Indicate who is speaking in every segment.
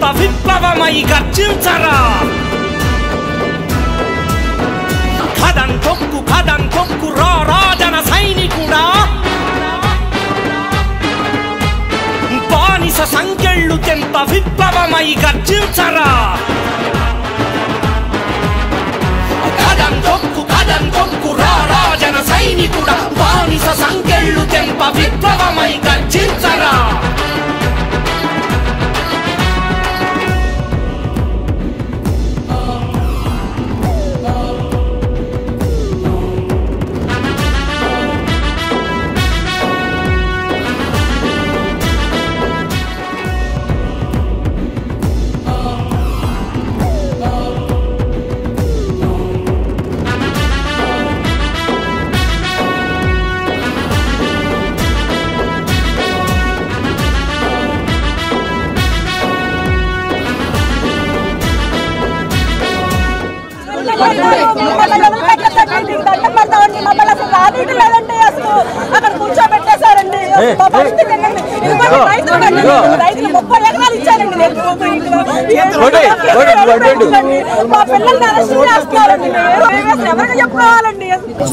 Speaker 1: తెంప విప్లవమై గర్జించరా కదం తొక్కు కదం తొక్కు రా రాజన సైనికుడా బానిస సంకెళ్ళు తెంప విప్లవమై గర్జించరా కదం తొక్కు కదం తొక్కు రా రాజన సైనికుడా బానిస సంకెళ్ళు తెంప విప్లవమై గర్జించరా
Speaker 2: లేదండి అసలు అక్కడ కూర్చోబెట్టేశారండి మా పరిస్థితి ఏంటండి? ఇదిగో రైతులు కండి. రైతులు ముప్పై ఎకరాలు ఇచ్చారండి నేను మా పిల్లల్ని అరెస్ట్ చేస్తున్నారండి మేము అసలు ఎవరికి చెప్పుకోవాలండి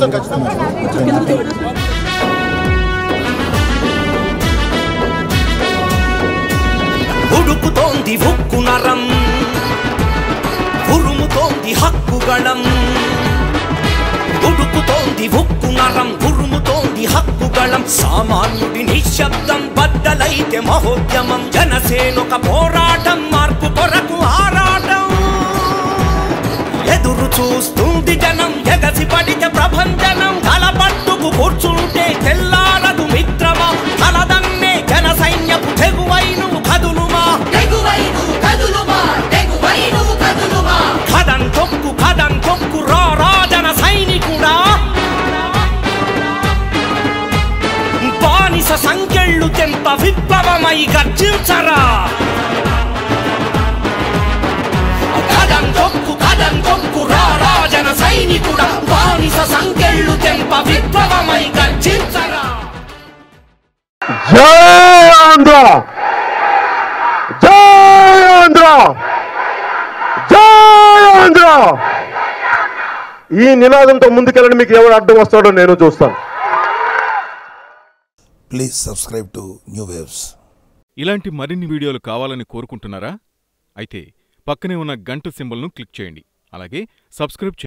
Speaker 1: ఉడుకుతోంది ఉక్కు నరం ఉరుముతోంది హక్కుగళం ఉడుకుతోంది ఉక్కు నరం ఉరుముతోంది హక్కుగళం సామాన్యుడి నిశ్శబ్దం బద్దలైతే మహోద్యమం జనసేనొక పోరాటం మార్పు కొరకు ఆరాటం ఎదురు చూస్తుంది జనం ఎగసి పడితే ప్రభంజనం తలపట్టుకు కూర్చుంటే తెల్లారదు మిత్రమా తలదన్నే జన సైన్యపు తెగువైను కదులుమా కదం తొక్కు కదం తొక్కు రా రాజన సైనికుడా బానిస సంకెళ్ళు తెంప విప్లవమై గర్జించరా కదం తొక్కు కదం తొక్కు రా రాజన సైనికుడా బానిస సంకెళ్ళు తెంప విప్లవమై గర్జించరా
Speaker 3: జై ఆంధ్ర జై ఆంధ్ర జై ఆంధ్ర ఈ నినాదంతో ముందుకెళ్ళండి మీకు ఎవరు అడ్డం వస్తాడో నేను చూస్తాను
Speaker 4: Please subscribe to New Waves.
Speaker 5: ఇలాంటి మరిన్ని వీడియోలు కావాలని కోరుకుంటున్నారా అయితే పక్కనే ఉన్న గంట సింబల్ను క్లిక్ చేయండి అలాగే సబ్స్క్రైబ్ చేయండి